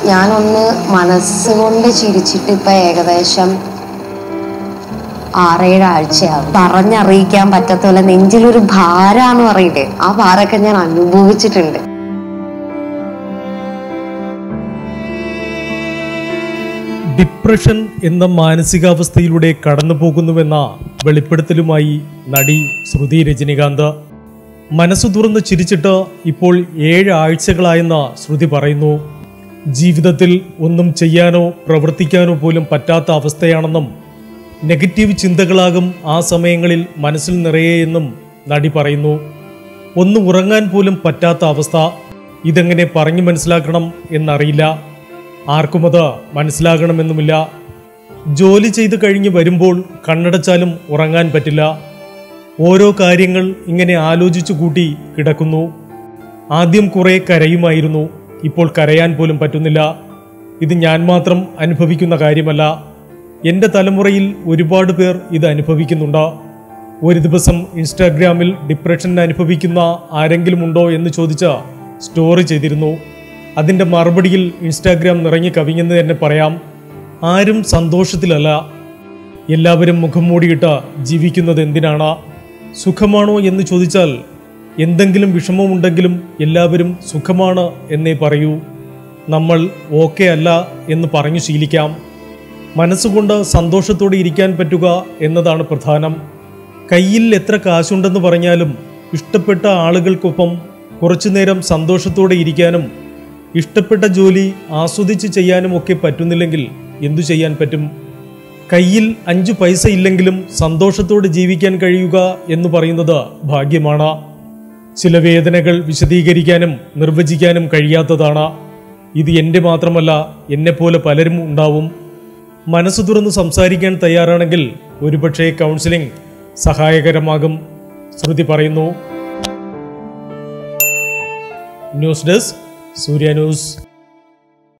ഞാനൊന്ന് മനസ്സുകൊണ്ട് ചിരിച്ചിട്ട് ഇപ്പൊ ഏകദേശം ആറേഴ് ആഴ്ചയാകും പറഞ്ഞറിയിക്കാൻ പറ്റാത്ത പോലെ നെഞ്ചിലൊരു ഭാരാന്ന് പറയില്ലേ ആ ഭാരമൊക്കെ ഞാൻ അനുഭവിച്ചിട്ടുണ്ട് ഡിപ്രഷൻ എന്ന മാനസികാവസ്ഥയിലൂടെ കടന്നു പോകുന്നുവെന്ന വെളിപ്പെടുത്തലുമായി നടി ശ്രുതി രജനികാന്ത് മനസ്സു തുറന്ന് ചിരിച്ചിട്ട് ഇപ്പോൾ ഏഴ് ആഴ്ചകളായെന്ന് ശ്രുതി പറയുന്നു ജീവിതത്തിൽ ഒന്നും ചെയ്യാനോ പ്രവർത്തിക്കാനോ പോലും പറ്റാത്ത അവസ്ഥയാണെന്നും നെഗറ്റീവ് ചിന്തകളാകും ആ സമയങ്ങളിൽ മനസ്സിൽ നിറയെയെന്നും നടി പറയുന്നു ഒന്ന് ഉറങ്ങാൻ പോലും പറ്റാത്ത അവസ്ഥ ഇതെങ്ങനെ പറഞ്ഞു മനസ്സിലാക്കണം എന്നറിയില്ല ആർക്കും അത് മനസ്സിലാകണമെന്നുമില്ല ജോലി ചെയ്ത് കഴിഞ്ഞ് വരുമ്പോൾ കണ്ണടച്ചാലും ഉറങ്ങാൻ പറ്റില്ല ഓരോ കാര്യങ്ങൾ ഇങ്ങനെ ആലോചിച്ചു കൂട്ടി കിടക്കുന്നു ആദ്യം കുറെ കരയുമായിരുന്നു ഇപ്പോൾ കരയാൻ പോലും പറ്റുന്നില്ല ഇത് ഞാൻ മാത്രം അനുഭവിക്കുന്ന കാര്യമല്ല എൻ്റെ തലമുറയിൽ ഒരുപാട് പേർ ഇത് അനുഭവിക്കുന്നുണ്ട് ഒരു ദിവസം ഇൻസ്റ്റാഗ്രാമിൽ ഡിപ്രഷൻ അനുഭവിക്കുന്ന ആരെങ്കിലും ഉണ്ടോ എന്ന് ചോദിച്ച സ്റ്റോറി ചെയ്തിരുന്നു അതിൻ്റെ മറുപടിയിൽ ഇൻസ്റ്റാഗ്രാം നിറഞ്ഞു കവിഞ്ഞെന്ന് തന്നെ പറയാം ആരും സന്തോഷത്തിലല്ല എല്ലാവരും മുഖം മൂടിയിട്ട് ജീവിക്കുന്നത് എന്തിനാണ് സുഖമാണോ എന്ന് ചോദിച്ചാൽ എന്തെങ്കിലും വിഷമമുണ്ടെങ്കിലും എല്ലാവരും സുഖമാണ് എന്നേ പറയൂ നമ്മൾ ഓക്കെ അല്ല എന്ന് പറഞ്ഞു ശീലിക്കാം മനസ്സുകൊണ്ട് സന്തോഷത്തോടെ ഇരിക്കാൻ പറ്റുക എന്നതാണ് പ്രധാനം കയ്യിൽ എത്ര കാശുണ്ടെന്ന് പറഞ്ഞാലും ഇഷ്ടപ്പെട്ട ആളുകൾക്കൊപ്പം കുറച്ചു നേരം സന്തോഷത്തോടെ ഇരിക്കാനും ഇഷ്ടപ്പെട്ട ജോലി ആസ്വദിച്ച് ചെയ്യാനും ഒക്കെ പറ്റുന്നില്ലെങ്കിൽ എന്തു ചെയ്യാൻ പറ്റും കയ്യിൽ അഞ്ചു പൈസ ഇല്ലെങ്കിലും സന്തോഷത്തോടെ ജീവിക്കാൻ കഴിയുക എന്ന് പറയുന്നത് ഭാഗ്യമാണ് ചില വേദനകൾ വിശദീകരിക്കാനും നിർവചിക്കാനും കഴിയാത്തതാണ് ഇത് എൻ്റെ മാത്രമല്ല എന്നെപ്പോലെ പലരും ഉണ്ടാവും മനസ്സ് തുറന്ന് സംസാരിക്കാൻ തയ്യാറാണെങ്കിൽ ഒരുപക്ഷെ കൗൺസിലിംഗ് സഹായകരമാകും ശ്രുതി പറയുന്നു ന്യൂസ് ഡെസ്ക് സൂര്യ ന്യൂസ്